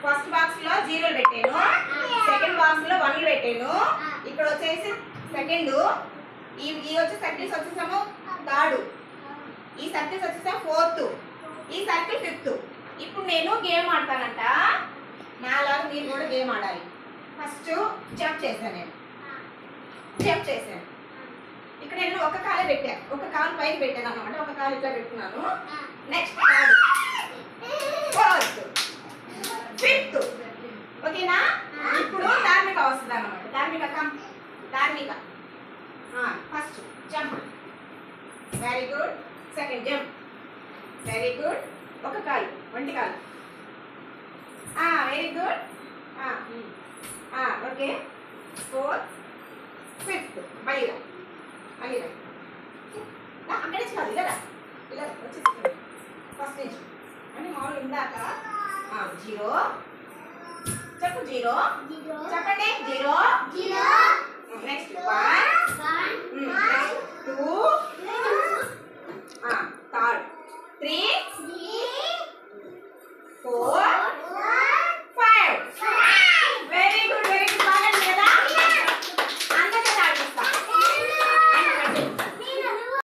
First box లో జీరోలు పెట్టాను second box లో వన్లు పెట్టాను ఇక్కడ వచ్చేసి సెకండ్ ఈ ఈ వచ్చే సర్కిల్స్ వచ్చేసాము థర్డ్ ఈ సర్కిల్స్ వచ్చేసాము ఫోర్త్ ఈ సర్కిల్ ఫిఫ్త్ ఇప్పుడు నేను గేమ్ ఆడతానంట నాలాగా మీరు కూడా గేమ్ ఆడాలి ఫస్ట్ జంప్ చేశాను నేను జంప్ చేశాను ఇక్కడ నేను ఒక కాలే పెట్టాను ఒక కాలు పైకి పెట్టాను అనమాట ఒక కాలు ఇట్లా పెట్టుకున్నాను నెక్స్ట్ కాలు ఫోర్త్ ఫిఫ్త్ ఓకేనా ఇప్పుడు ధార్మిక వస్తుంది అనమాట Dharmika come Dharmika first jump very good second jump very good ఒక కాలు వంటి కాలు very good okay fourth fifth మళ్ళీ రా మళ్ళీ రా రా, అక్కడి నుంచి కాదు ఇలా రా. ఇలా వచ్చేసి ఫస్ట్ నుంచి అంటే మామూలు ఇందాక జీరో చెప్పు జీరో చెప్పండి జీరో నెక్స్ట్ వన్ టూ